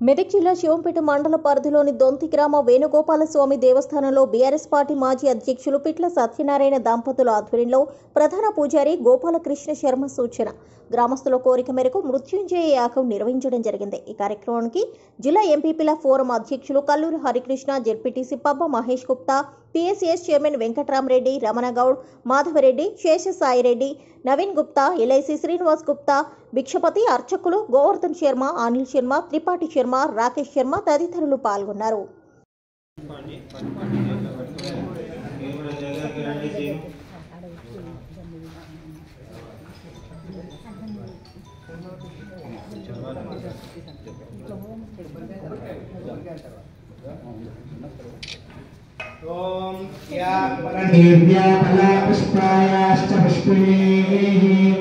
మెదక్ జిల్లా శివంపేట మండల పరిధిలోని దొంతి గ్రామ వేణుగోపాల స్వామి దేవస్థానంలో బీఆర్ఎస్ పార్టీ మాజీ అధ్యక్షులు పిట్ల సత్యనారాయణ దంపతుల ఆధ్వర్యంలో ప్రధాన పూజారి గోపాలకృష్ణ శర్మ సూచన గ్రామస్తుల కోరిక మేరకు మృత్యుంజయ యాగం నిర్వహించడం జరిగింది ఈ కార్యక్రమానికి జిల్లా ఎంపీపీల ఫోరం అధ్యక్షులు Kalluru Harikrishna ZPTC Pabba Mahesh Gupta PSS chairman Venkatramareddy Ramanagoud Madhavareddy Seshasaireddy Naveen Gupta LIC Srinivas Gupta Bhikshapathi అర్చకులు గోవర్ధన్ శర్మ అనిల్ శర్మ త్రిపాఠి శర్మ రాకేష్ శర్మ తదితరులు పాల్గొన్నారు ॐ या परदेव्या फलापुष्पायाश्च पुष्पिणीः